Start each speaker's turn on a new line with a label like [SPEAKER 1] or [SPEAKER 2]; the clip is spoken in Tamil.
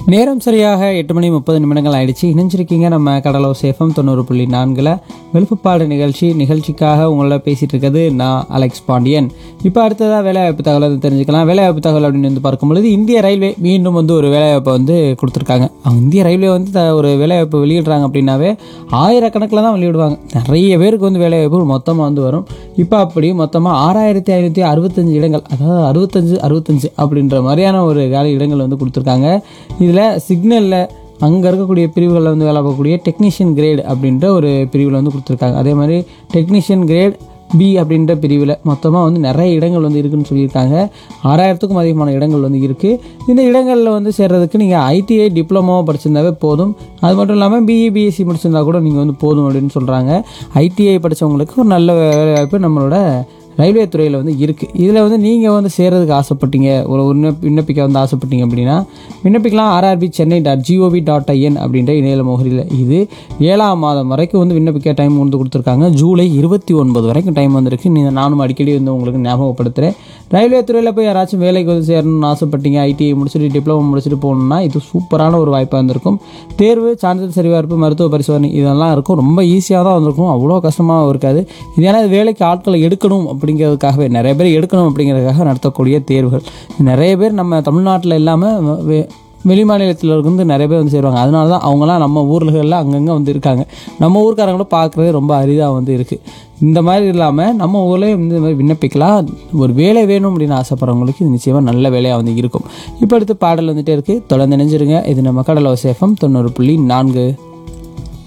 [SPEAKER 1] நேரம் சரியாக எட்டு மணி முப்பது நிமிடங்கள் ஆயிடுச்சு இணைஞ்சிருக்கீங்க நம்ம கடலோ சேஃபம் தொண்ணூறு புள்ளி நான்கில் விழுப்புப்பாடு நிகழ்ச்சி நிகழ்ச்சிக்காக உங்களோட பேசிகிட்டு இருக்கிறது நான் அலெக்ஸ் பாண்டியன் இப்போ அடுத்ததாக வேலைவாய்ப்பு தகவல் வந்து தெரிஞ்சுக்கலாம் வேலைவாய்ப்பு தகவல் அப்படின்னு வந்து பார்க்கும்பொழுது இந்திய ரயில்வே மீண்டும் வந்து ஒரு வேலைவாய்ப்பை வந்து கொடுத்துருக்காங்க அவங்க இந்திய ரயில்வே வந்து த- ஒரு வேலைவாய்ப்பு வெளியிடுறாங்க அப்படின்னாவே ஆயிரக்கணக்கில் தான் வெளியிடுவாங்க நிறைய பேருக்கு வந்து வேலைவாய்ப்பு மொத்தமாக வந்து வரும் இப்போ அப்படி மொத்தமாக ஆறாயிரத்தி ஐநூற்றி அறுபத்தஞ்சு இடங்கள் அதாவது அறுபத்தஞ்சு அறுபத்தஞ்சு அப்படின்ற மாதிரியான ஒரு வேலை இடங்கள் வந்து கொடுத்துருக்காங்க இதில் சிக்னலில் அங்கே இருக்கக்கூடிய பிரிவுகளில் வந்து வேலை பார்க்கக்கூடிய டெக்னீஷியன் கிரேட் அப்படின்ற ஒரு பிரிவில் வந்து கொடுத்துருக்காங்க அதே மாதிரி டெக்னீஷியன் கிரேட் பி அப்படின்ற பிரிவில் மொத்தமாக வந்து நிறைய இடங்கள் வந்து இருக்குன்னு சொல்லியிருக்காங்க ஆறாயிரத்துக்கும் அதிகமான இடங்கள் வந்து இருக்குது இந்த இடங்களில் வந்து சேர்றதுக்கு நீங்கள் ஐடிஐ டிப்ளமோ படிச்சிருந்தாவே போதும் அது மட்டும் இல்லாமல் பிஇ பிஎஸ்சி முடிச்சிருந்தா கூட நீங்கள் வந்து போதும் அப்படின்னு சொல்கிறாங்க ஐடிஐ படித்தவங்களுக்கு ஒரு நல்ல வேலை வாய்ப்பு நம்மளோட ரயில்வே துறையில் வந்து இருக்குது இதில் வந்து நீங்கள் வந்து சேர்றதுக்கு ஆசைப்பட்டீங்க ஒரு விண்ணப்ப விண்ணப்பிக்க வந்து ஆசைப்பட்டீங்க அப்படின்னா விண்ணப்பிக்கலாம் RRB Chennai dot G O V dot I N அப்படின்ற இணையல முகரியில் இது ஏழாம் மாதம் வரைக்கும் வந்து விண்ணப்பிக்க டைம் வந்து கொடுத்துருக்காங்க ஜூலை இருபத்தி ஒன்பது வரைக்கும் டைம் வந்திருக்கு நீங்கள் நானும் அடிக்கடி வந்து உங்களுக்கு ஞாபகப்படுத்துகிறேன் ரயில்வே துறையில் போய் யாராச்சும் வேலைக்கு வந்து சேரணும்னு ஆசைப்பட்டீங்க ஐடிஐ முடிச்சுட்டு டிப்ளமோ முடிச்சுட்டு போகணுன்னா இது சூப்பரான ஒரு வாய்ப்பாக இருந்திருக்கும் தேர்வு சான்றிதழ் சரிபார்ப்பு மருத்துவ பரிசோதனை இதெல்லாம் இருக்கும் ரொம்ப ஈஸியாக தான் வந்திருக்கும் அவ்வளோ கஷ்டமாகவும் இருக்காது இது ஏன்னா இது வேலைக்கு ஆட்களை எடுக்கணும் அப்படிங்கிறதுக்காகவே நிறைய பேர் எடுக்கணும் அப்படிங்கிறதுக்காக நடத்தக்கூடிய தேர்வுகள் நிறைய பேர் நம்ம தமிழ்நாட்டில் இல்லாமல் வே- வெளி மாநிலத்தில் இருந்து நிறைய பேர் வந்து சேருவாங்க அதனால தான் அவங்களாம் நம்ம ஊர்கள்லாம் அங்கங்கே வந்து இருக்காங்க நம்ம ஊர்க்காரங்களும் பார்க்குறது ரொம்ப அரிதாக வந்து இருக்குது இந்த மாதிரி இல்லாமல் நம்ம ஊர்லேயே வந்து இந்த மாதிரி விண்ணப்பிக்கலாம் ஒரு வேலை வேணும் அப்படின்னு ஆசைப்படுறவங்களுக்கு இது நிச்சயமாக நல்ல வேலையாக வந்து இருக்கும் இப்போ அடுத்து பாடல் வந்துட்டே இருக்குது தொடர்ந்து நினைஞ்சிருங்க இது நம்ம கடலோ சேஃபம் தொண்ணூறு புள்ளி நான்கு